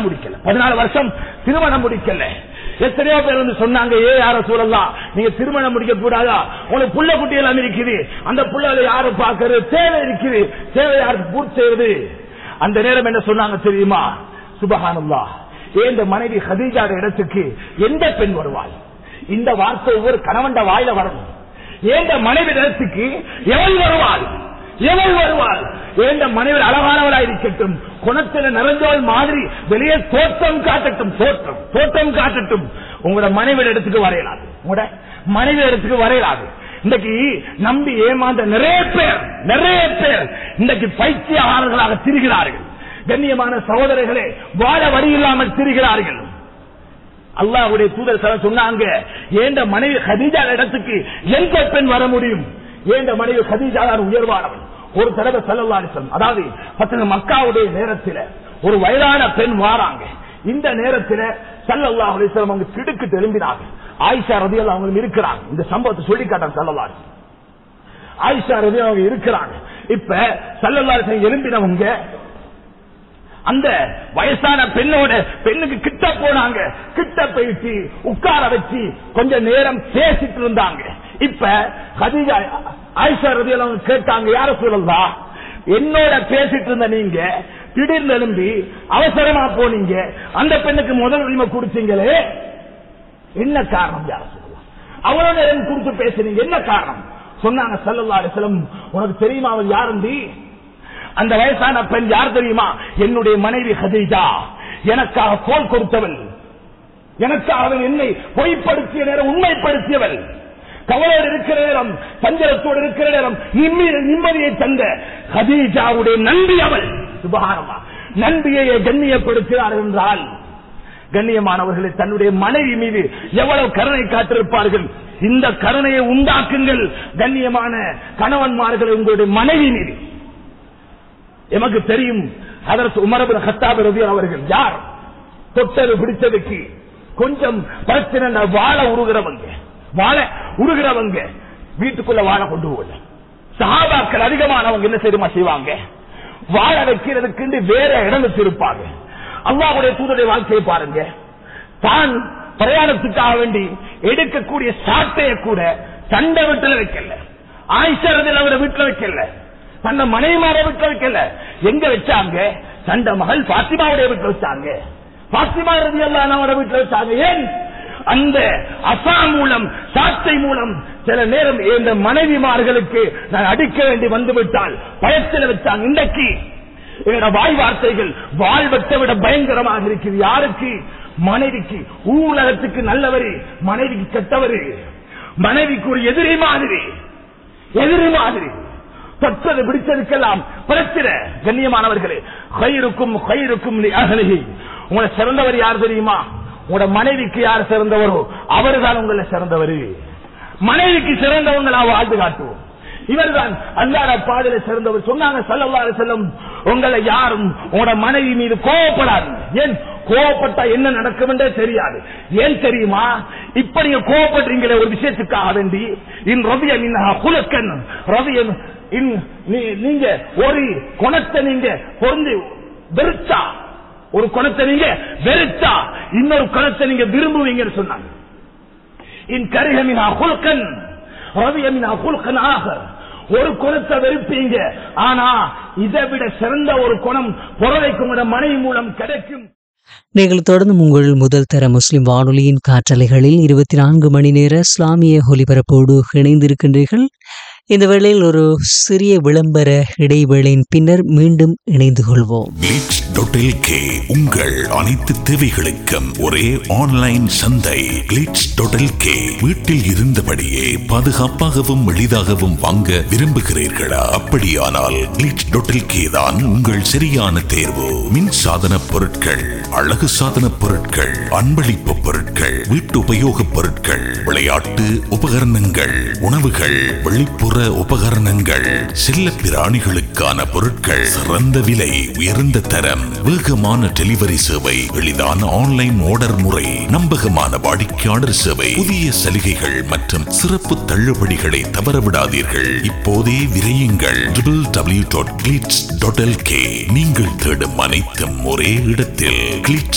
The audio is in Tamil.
முடிக்கல பதினாலு வருஷம் திருமணம் முடிக்கல எத்தனையோ பேர் வந்து சொன்னாங்க ஏ யார சூழலாம் நீங்க திருமணம் முடிக்க கூடாதா உங்களுக்கு புள்ள குட்டி எல்லாம் இருக்குது அந்த புள்ளகளை யாரு பாக்குறது தேவை இருக்குது தேவை யாருக்கு பூர்த்தி செய்யறது அந்த நேரம் என்ன சொன்னாங்க தெரியுமா சுபஹானல்லா இந்த மனைவி ஹதீஜாட இடத்துக்கு எந்த பெண் வருவாள் இந்த வார்த்தை ஒவ்வொரு கணவன் வாயில வரணும் ஏந்த மனைவி இடத்துக்கு எவள் வருவாள் எவள் வருவாள் ஏந்த மனைவி அழகானவளா இருக்கட்டும் குணத்தில் நிறைஞ்சவள் மாதிரி வெளியே தோற்றம் காட்டட்டும் தோற்றம் தோற்றம் காட்டட்டும் உங்களோட மனைவி இடத்துக்கு வரையலாது உங்களோட மனைவி இடத்துக்கு வரையலாது இன்றைக்கு நம்பி ஏமாந்த நிறைய பேர் நிறைய பேர் இன்றைக்கு பைத்தியகாரர்களாக திரிகிறார்கள் கண்ணியமான சகோதரர்களே வாழ வழி இல்லாமல் திரிகிறார்கள் அல்லாஹ்வுடைய தூதர் சிலர் சொன்னாங்க ஏண்ட மனைவி ஹதீஜா இடத்துக்கு எந்த பெண் வர முடியும் ஏண்ட மனைவி ஹதீஜா தான் உயர்வானவன் ஒரு தடவை செல்லல்லாடி சொல்லும் அதாவது பத்து மக்காவுடைய நேரத்தில் ஒரு வயதான பெண் வாராங்க இந்த நேரத்தில் சல்லல்லாஹு அலைஹி வஸல்லம் அவங்க திடுக்கு திரும்பினாங்க ஆயிஷா ரதியல்லாஹு அவங்க இருக்கிறாங்க இந்த சம்பவத்தை சொல்லி காட்டாங்க சல்லல்லாஹு ஆயிஷா ரதி அவங்க இருக்கிறாங்க இப்ப சல்லல்லாஹு எழும்பினவங்க அந்த வயசான பெண்ணோட பெண்ணுக்கு கிட்ட போனாங்க கிட்ட போயிட்டு உட்கார வச்சு கொஞ்ச நேரம் பேசிட்டு இருந்தாங்க இப்ப கதிஜா ஆயிஷா ரதி அவங்க கேட்டாங்க யார சொல்லலா என்னோட பேசிட்டு இருந்த நீங்க திடீர்னு எழும்பி அவசரமா போனீங்க அந்த பெண்ணுக்கு முதல் உரிமை கொடுத்தீங்களே என்ன காரணம் யார சொல்லலாம் அவளோட நேரம் கொடுத்து பேசுனீங்க என்ன காரணம் சொன்னாங்க சல்லல்லா அலிஸ்லம் உனக்கு தெரியுமா அவள் யாருந்தி அந்த வயசான பெண் யார் தெரியுமா என்னுடைய மனைவி ஹதீஜா எனக்காக கோல் கொடுத்தவள் எனக்காக அவள் என்னை பொய்ப்படுத்திய நேரம் உண்மைப்படுத்தியவள் கவலையோடு இருக்கிற நேரம் சஞ்சலத்தோடு இருக்கிற நேரம் நிம்மதி- நிம்மதியை தந்த ஹதீஜாவுடைய நன்றி அவள் சுபகாரமா நன்றியை கண்ணியப்படுத்தினார் என்றால் கண்ணியமானவர்களை தன்னுடைய மனைவி மீது எவ்வளவு கருணை காட்டிருப்பார்கள் இந்த கருணையை உண்டாக்குங்கள் கண்ணியமான கணவன்மார்களை உங்களுடைய மனைவி மீது எமக்கு தெரியும் அதற்கு உமரபின் ஹத்தாபு ரவி அவர்கள் யார் தொட்டது பிடித்ததுக்கு கொஞ்சம் பிரச்சனை வாழ உருகிறவங்க வாழ உருகிறவங்க வீட்டுக்குள்ள வாழ கொண்டு போகல சஹாபாக்கள் அதிகமானவங்க என்ன செய்யுமா செய்வாங்க வாழ வைக்கிறதுக்கு வேற இடம் வச்சிருப்பாங்க அல்லாவுடைய தூதருடைய வாழ்க்கையை பாருங்க தான் பிரயாணத்துக்காக வேண்டி எடுக்கக்கூடிய சாட்டையை கூட சண்டை வீட்டுல வைக்கல ஆயிஷரதில் அவரை வீட்டுல வைக்கல தன்னை மனைவிமார வீட்டுல வைக்கல எங்க வச்சாங்க தண்ட மகள் பாத்திமாவுடைய வீட்டுல வச்சாங்க பாத்திமா ரதி அவரோட வீட்டுல வச்சாங்க ஏன் அந்த அசா மூலம் சாட்டை மூலம் சில நேரம் இந்த மனைவிமார்களுக்கு நான் அடிக்க வேண்டி வந்துவிட்டால் பயத்தில் வச்சாங்க இன்றைக்கு என்னோட வாய் வார்த்தைகள் வாழ்வத்தை விட பயங்கரமாக இருக்குது யாருக்கு மனைவிக்கு ஊலகத்துக்கு நல்லவரு மனைவிக்கு கெட்டவரு மனைவிக்கு ஒரு எதிரி மாதிரி எதிரி மாதிரி தொட்டது பிடிச்சதுக்கெல்லாம் பிரச்சனை கண்ணியமானவர்களே கயிறுக்கும் கயிறுக்கும் அகலகி உங்களை சிறந்தவர் யார் தெரியுமா உங்களோட மனைவிக்கு யார் சிறந்தவரோ அவர்தான் உங்களை சிறந்தவர் மனைவிக்கு சிறந்தவங்களா வாழ்ந்து காட்டுவோம் இவர்தான் அல்லாத பாதையில சிறந்தவர் சொன்னாங்க சல்லல்லாஹு செல்லும் உங்களை யாரும் உங்களோட மனைவி மீது கோவப்படாது ஏன் கோவப்பட்டா என்ன நடக்கும் என்றே தெரியாது ஏன் தெரியுமா இப்ப நீங்க கோவப்படுறீங்களே ஒரு விஷயத்துக்காக வேண்டி இன் ரவியன் குலக்கன் ரவியன் இன் நீ- நீங்க ஒரு குணத்தை நீங்க பொருந்து வெறுத்தா ஒரு குணத்தை நீங்க வெறுத்தா இன்னொரு குணத்தை நீங்க விரும்புவீங்கன்னு சொன்னாங்க இன் கரிகமினா குல்கன் ரவியமினா குல்கன் ஆக ஒரு குணத்தை வெறுப்பீங்க ஆனா இதை விட சிறந்த ஒரு குணம் புறவைக்கு உங்களோட மனைவி மூலம் கிடைக்கும் நீங்கள் தொடர்ந்து உங்கள் முதல் தர முஸ்லிம் வானொலியின் காற்றலைகளில் இருபத்தி நான்கு மணி நேர இஸ்லாமிய ஒலிபரப்போடு இணைந்திருக்கின்றீர்கள் இந்த வேளையில் ஒரு சிறிய விளம்பர இடைவேளையின் பின்னர் மீண்டும் இணைந்து கொள்வோம் கிளிட்ஸ்.lk உங்கள் அனைத்து தேவைகளுக்கும் ஒரே ஆன்லைன் சந்தை கிளிட்ஸ்.lk வீட்டில் இருந்தபடியே பாதுகாப்பாகவும் எளிதாகவும் வாங்க விரும்புகிறீர்களா அப்படியானால் கிளிட்ஸ்.lk தான் உங்கள் சரியான தேர்வு மின் சாதன பொருட்கள் அழகு சாதன பொருட்கள் அன்பளிப்பு பொருட்கள் வீட்டு உபயோகப் பொருட்கள் விளையாட்டு உபகரணங்கள் உணவுகள் வெளிப்புற உபகரணங்கள் செல்ல பிராணிகளுக்கான பொருட்கள் சிறந்த விலை உயர்ந்த தரம் வேகமான டெலிவரி சேவை எளிதான ஆன்லைன் ஆர்டர் முறை நம்பகமான வாடிக்கையாளர் சேவை புதிய சலுகைகள் மற்றும் சிறப்பு தள்ளுபடிகளை தவறவிடாதீர்கள் இப்போதே விரையுங்கள் www.glitz.lk நீங்கள் தேடும் அனைத்தும் ஒரே இடத்தில் கிளிட்ஸ்